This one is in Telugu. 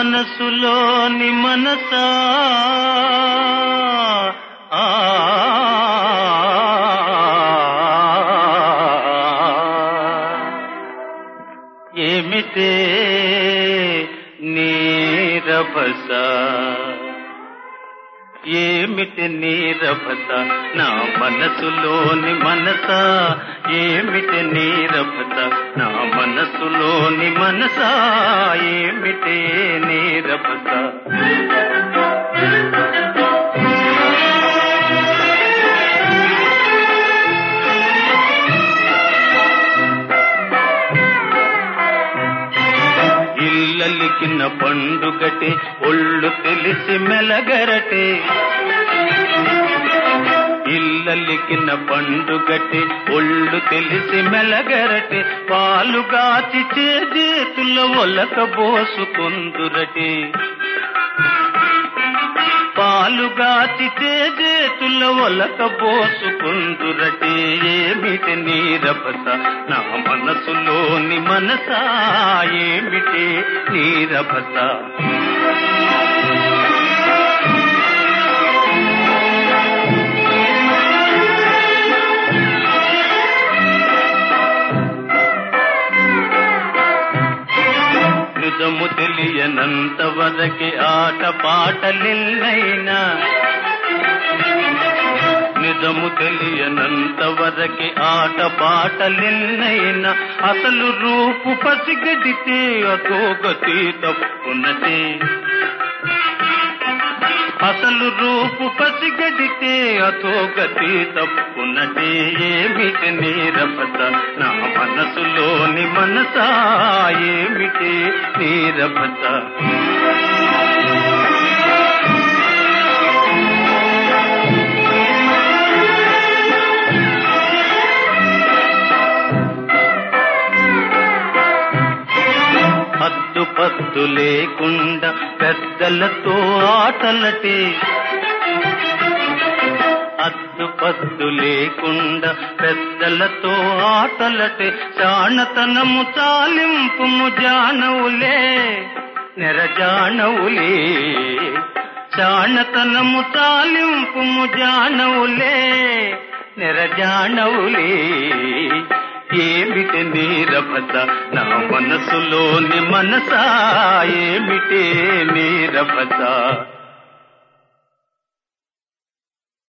మనసులోని మనసా ఆ ఏమిటే నీరభస ఏమిటి నీరభస నా మనసులోని మనస ఏమిటి నీరభస నా మనసులోని మనస ఏమిటి నీరభస ఇల్లలికిన పండుగటే ఒళ్ళు తెలిసి మెలగరటే ఇల్లలికిన పండుగటే ఒళ్ళు తెలిసి మెలగరటే పాలుగాచి చేతుల ఒలక బోసుకుందురటే పాలుగాచి చేతుల ఒలక బోసుకుందురటే ఏమిటి నీరభస నా మనసులోని మనసా ఏమిటి నీరభస నిజము తెలియనంత వరకి ఆట పాటలిల్లైనా నిజము తెలియనంత వరకి ఆట పాటలిన్నైనా అసలు రూపు పసిగడితే అధోగతి తప్పునటే అసలు రూపు పసిగడితే అధోగతి తప్పునటే ఏమిటి నీరభత నా మనసులోని మనసా ఏమిటి నీరభత హద్దు పద్దు లేకుండా పెద్దలతో ఆటలటే అద్దు పద్దు లేకుండా పెద్దలతో ఆటలటే చాణతనము చాలింపుము జానవులే నెరజానవులే చాణతనము చాలింపుము జానవులే నెరజానవులే ఏమిటి నీరభత నా మనసులోని మనసా ఏమిటి నీరభత